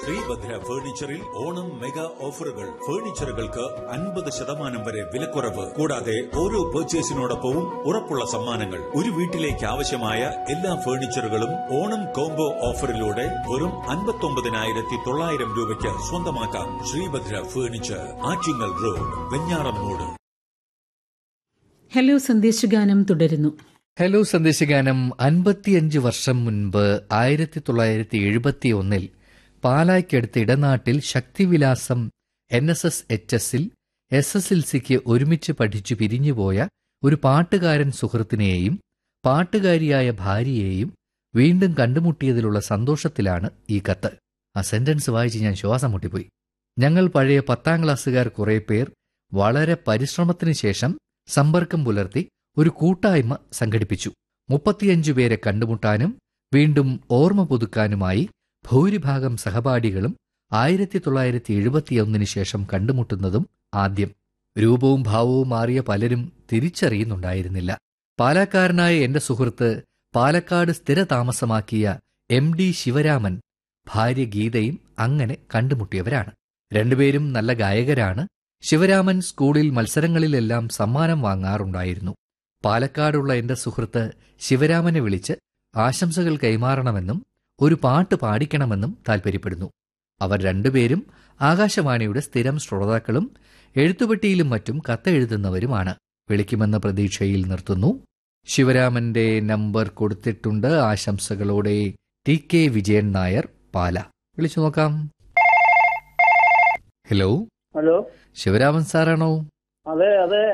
Sreebhadra ഫർണിച്ചറിൽ Onam mega ഓഫറുകൾ ഫർണിച്ചറുകൾക്ക് അൻപത് ശതമാനം വരെ വിലക്കുറവ് കൂടാതെ ഓരോ പർച്ചേസിനോടൊപ്പവും ഉറപ്പുള്ള സമ്മാനങ്ങൾ ഒരു വീട്ടിലേക്ക് ആവശ്യമായ എല്ലാ ഫർണിച്ചറുകളും ഓണം കോംബോ ഓഫറിലൂടെ വെറും അൻപത്തൊമ്പതിനായിരത്തി തൊള്ളായിരം രൂപയ്ക്ക് സ്വന്തമാക്കാം Sreebhadra furniture Attingal road Venjaramoodu hello സന്ദേശഗാനം തുടരുന്നു ഹലോ സന്ദേശഗാനം അൻപത്തിയഞ്ച് വർഷം മുൻപ് ആയിരത്തി തൊള്ളായിരത്തി എഴുപത്തി ഒന്നിൽ പാലായ്ക്കടുത്ത് ഇടനാട്ടിൽ Sakthivilasam N S S H എസിൽ എസ് എസ് എൽ സിക്ക് ഒരുമിച്ച് പഠിച്ചു പിരിഞ്ഞുപോയ ഒരു പാട്ടുകാരൻ സുഹൃത്തിനെയും പാട്ടുകാരിയായ ഭാര്യയെയും വീണ്ടും കണ്ടുമുട്ടിയതിലുള്ള സന്തോഷത്തിലാണ് ഈ കത്ത് ആ സെന്റൻസ് വായിച്ച് ഞാൻ ശ്വാസം മുട്ടിപ്പോയി ഞങ്ങൾ പഴയ പത്താം ക്ലാസ്സുകാർ കുറെ പേർ വളരെ പരിശ്രമത്തിന് ശേഷം സമ്പർക്കം പുലർത്തി ഒരു കൂട്ടായ്മ സംഘടിപ്പിച്ചു മുപ്പത്തിയഞ്ചു പേരെ കണ്ടുമുട്ടാനും വീണ്ടും ഓർമ്മ പുതുക്കാനുമായി ഭൂരിഭാഗം സഹപാഠികളും ആയിരത്തി തൊള്ളായിരത്തി എഴുപത്തിയൊന്നിന് ശേഷം കണ്ടുമുട്ടുന്നതും ആദ്യം രൂപവും ഭാവവും മാറിയ പലരും തിരിച്ചറിയുന്നുണ്ടായിരുന്നില്ല പാലക്കാരനായ എന്റെ സുഹൃത്ത് പാലക്കാട് സ്ഥിരതാമസമാക്കിയ എം ഡി ശിവരാമൻ ഭാര്യ ഗീതയും അങ്ങനെ കണ്ടുമുട്ടിയവരാണ് രണ്ടുപേരും നല്ല ഗായകരാണ് ശിവരാമൻ സ്കൂളിൽ മത്സരങ്ങളിലെല്ലാം സമ്മാനം വാങ്ങാറുണ്ടായിരുന്നു പാലക്കാടുള്ള എന്റെ സുഹൃത്ത് ശിവരാമനെ വിളിച്ച് ആശംസകൾ കൈമാറണമെന്നും ഒരു പാട്ട് പാടിക്കണമെന്നും താൽപ്പര്യപ്പെടുന്നു അവർ രണ്ടുപേരും ആകാശവാണിയുടെ സ്ഥിരം ശ്രോതാക്കളും എഴുത്തുപെട്ടിയിലും മറ്റും കത്തെഴുതുന്നവരുമാണ് വിളിക്കുമെന്ന പ്രതീക്ഷയിൽ നിർത്തുന്നു ശിവരാമന്റെ നമ്പർ കൊടുത്തിട്ടുണ്ട് ആശംസകളോടെ ടി കെ വിജയൻ നായർ പാല വിളിച്ചു നോക്കാം ഹലോ ഹലോ ശിവരാമൻ സാറാണോ അതെ അതെ